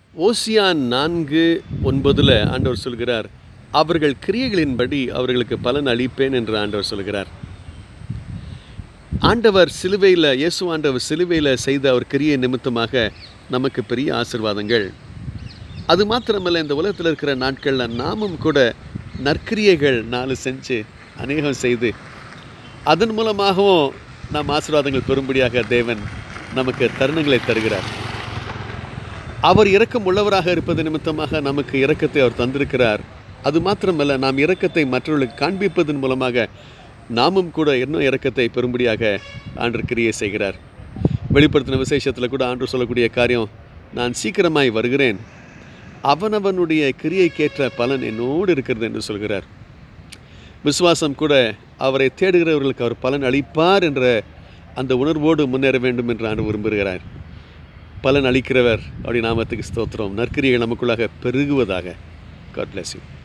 Ocean நான்கு ஒன்பதில் ஆண்டவர் சொல்கிறார் அவர்கள் கிரியைகளின்படி அவர்களுக்கு பலன் அளிப்பேன் என்று ஆண்டவர் சொல்கிறார் ஆண்டவர் சிலுவையில் இயேசு ஆண்டவர் சிலுவையில் செய்த அவர் கிரியை நிமித்தமாக நமக்கு பெரிய ஆசிர்வாதங்கள் அது மாத்திரமல்ல இந்த உலகத்தில் இருக்கிற நாட்களில் நாமும் கூட நற்கிரியைகள் நாலு செஞ்சு அநேகம் செய்து அதன் மூலமாகவும் நாம் ஆசீர்வாதங்கள் பெறும்படியாக தேவன் நமக்கு தருணங்களை தருகிறார் அவர் இரக்கம் உள்ளவராக இருப்பது நிமித்தமாக நமக்கு இரக்கத்தை அவர் தந்திருக்கிறார் அது மாத்திரமல்ல நாம் இரக்கத்தை மற்றவர்களுக்கு காண்பிப்பதன் மூலமாக நாமும் கூட இன்னும் இரக்கத்தை பெறும்படியாக ஆண்டு கிரியை செய்கிறார் வெளிப்படுத்தின விசேஷத்தில் கூட ஆண்டு சொல்லக்கூடிய காரியம் நான் சீக்கிரமாய் வருகிறேன் அவனவனுடைய கிரியைக்கேற்ற பலன் என்னோடு இருக்கிறது என்று சொல்கிறார் விசுவாசம் கூட அவரை தேடுகிறவர்களுக்கு அவர் பலன் அளிப்பார் என்ற அந்த உணர்வோடு முன்னேற வேண்டும் என்று ஆண்டு விரும்புகிறார் பலன் அளிக்கிறவர் அப்படி நாமத்துக்கு ஸ்தோத்திரம் நற்கிரியை நமக்குள்ளாக பெருகுவதாக காட் bless you